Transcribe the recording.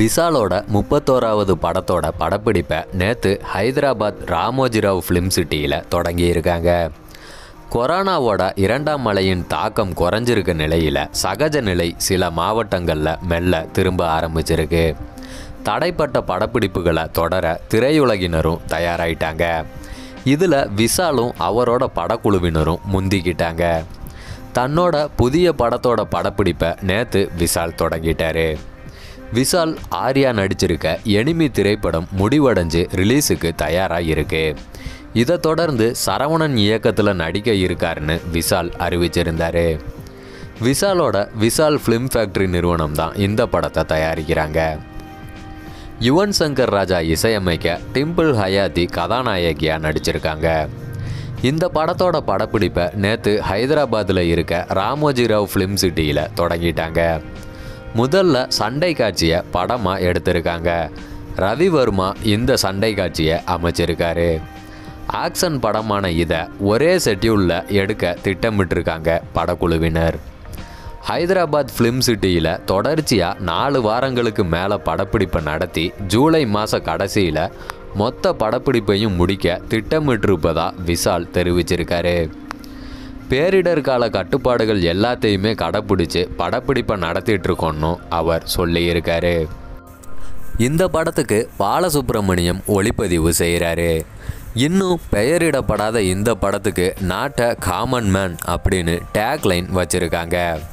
விஷாலோட முப்பத்தோராவது படத்தோட படப்பிடிப்பை நேற்று ஹைதராபாத் ராமோஜிராவ் ஃபிலிம் சிட்டியில் தொடங்கியிருக்காங்க கொரோனாவோட இரண்டாம் மலையின் தாக்கம் குறைஞ்சிருக்க நிலையில் சகஜ நிலை சில மாவட்டங்களில் மெல்ல திரும்ப ஆரம்பிச்சிருக்கு தடைப்பட்ட படப்பிடிப்புகளை தொடர திரையுலகினரும் தயாராயிட்டாங்க இதில் விஷாலும் அவரோட படக்குழுவினரும் முந்திக்கிட்டாங்க தன்னோட புதிய படத்தோட படப்பிடிப்பை நேற்று விஷால் தொடங்கிட்டாரு விஷால் ஆர்யா நடிச்சிருக்க எனிமி திரைப்படம் முடிவடைஞ்சு ரிலீஸுக்கு தயாராக இருக்கு இதை தொடர்ந்து சரவணன் இயக்கத்தில் நடிக்க இருக்காருன்னு விஷால் அறிவிச்சிருந்தாரு விஷாலோட விஷால் ஃபிலிம் ஃபேக்டரி நிறுவனம் தான் இந்த படத்தை தயாரிக்கிறாங்க யுவன் சங்கர் ராஜா இசையமைக்க டிம்பிள் ஹயாத்தி கதாநாயகியாக நடிச்சிருக்காங்க இந்த படத்தோட படப்பிடிப்பை நேற்று ஹைதராபாத்தில் இருக்க ராமோஜிராவ் ஃபிலிம் சிட்டியில் தொடங்கிட்டாங்க முதல்ல சண்டை காட்சியை படமாக எடுத்திருக்காங்க ரவி வர்மா இந்த சண்டை காட்சியை அமைச்சிருக்காரு ஆக்ஷன் படமான இதை ஒரே ஷெட்யூலில் எடுக்க திட்டமிட்டிருக்காங்க படக்குழுவினர் ஹைதராபாத் ஃபிலிம் சிட்டியில் தொடர்ச்சியாக நாலு வாரங்களுக்கு மேலே படப்பிடிப்பை நடத்தி ஜூலை மாத கடைசியில் மொத்த படப்பிடிப்பையும் முடிக்க திட்டமிட்டிருப்பதா விஷால் தெரிவிச்சிருக்காரு பேரிடர் கால கட்டுப்பாடுகள் எல்லாத்தையுமே கடைப்பிடிச்சு படப்பிடிப்பை நடத்திட்டு இருக்கோன்னு அவர் சொல்லியிருக்காரு இந்த படத்துக்கு பாலசுப்ரமணியம் ஒளிப்பதிவு செய்கிறாரு இன்னும் பெயரிடப்படாத இந்த படத்துக்கு நாட்ட காமன் மேன் அப்படின்னு டேக்லைன் வச்சுருக்காங்க